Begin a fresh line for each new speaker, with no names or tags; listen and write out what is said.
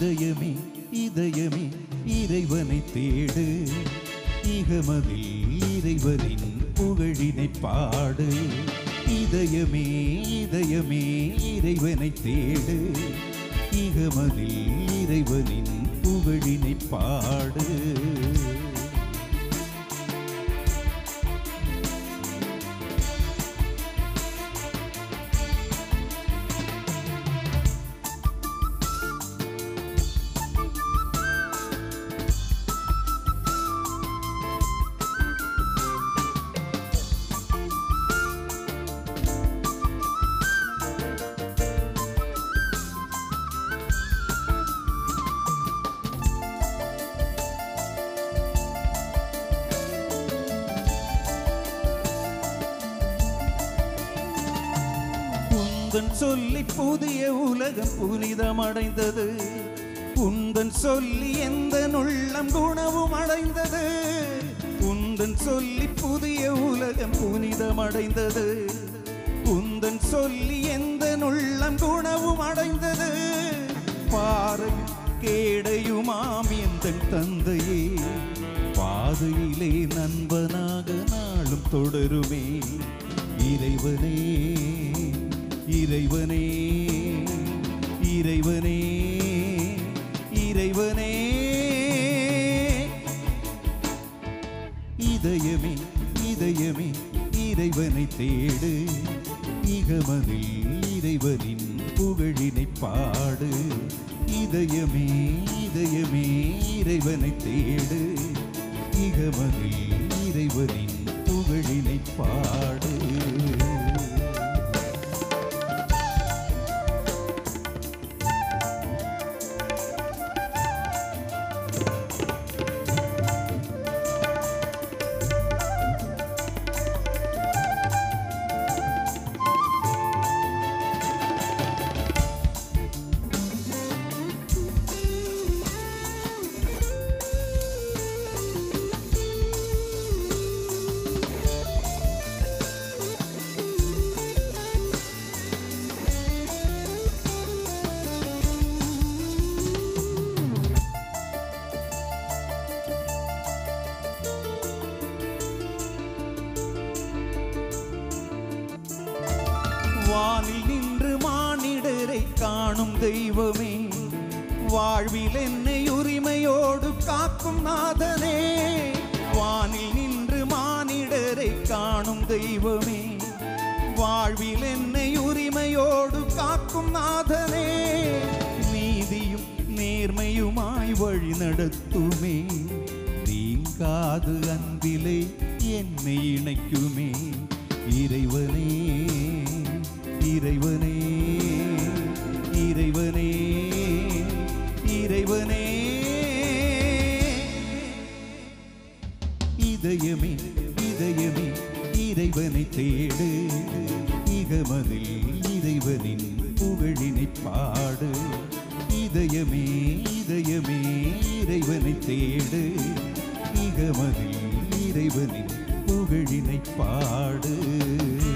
இதயமே இதயமே இறைவனை தேடு இகமதில் இறைவனின் புகழினை பாடு இதயமே இதயமே இறைவனை தேடு இகமதில் இறைவனின் புகழினை பாடு உந்தன் சொல்லி புதிய உலகம் புனிதமடைந்தது உந்தன் சொல்லி எந்த உள்ளம் குணவும் அடைந்தது உந்தன் சொல்லி புதிய உலகம் புனிதமடைந்தது உந்தன் சொல்லி எந்த உள்ளம் குணவும் அடைந்தது பாறையும் கேடையுமாம் எந்தன் தந்தையே பாதையிலே நண்பனாக நாளும் தொடருமே இறைவனே இறைவனே இறைவனே இறைவனே இதயமே இதயமே இறைவனை தேடு இகமதில் இறைவனின் புகழினை பாடு இதயமே இதயமே இறைவனை தேடு இகமதில் இறைவனின் புகழினை பாடு வானில் நின்று மானிடரை காணும் தெய்வமே வாழ்வில் என்னை உரிமையோடு காக்கும் நாதனே வானில் நின்று மானிடரை காணும் தெய்வமே வாழ்வில் என்னை உரிமையோடு காக்கும் நாதனே நீதியும் நேர்மையுமாய் வழி நடத்துமே நீங்காது அன்பிலே என்னை இணைக்குமே இறைவனே இறைவனே இறைவனே இறைவனே இதயமே இதயமே இறைவனை தேடு இகமதில் இறைவனின் புகழினை பாடு இதயமே இதயமே இறைவனை தேடு இகமதில் இறைவனின் புகழினை பாடு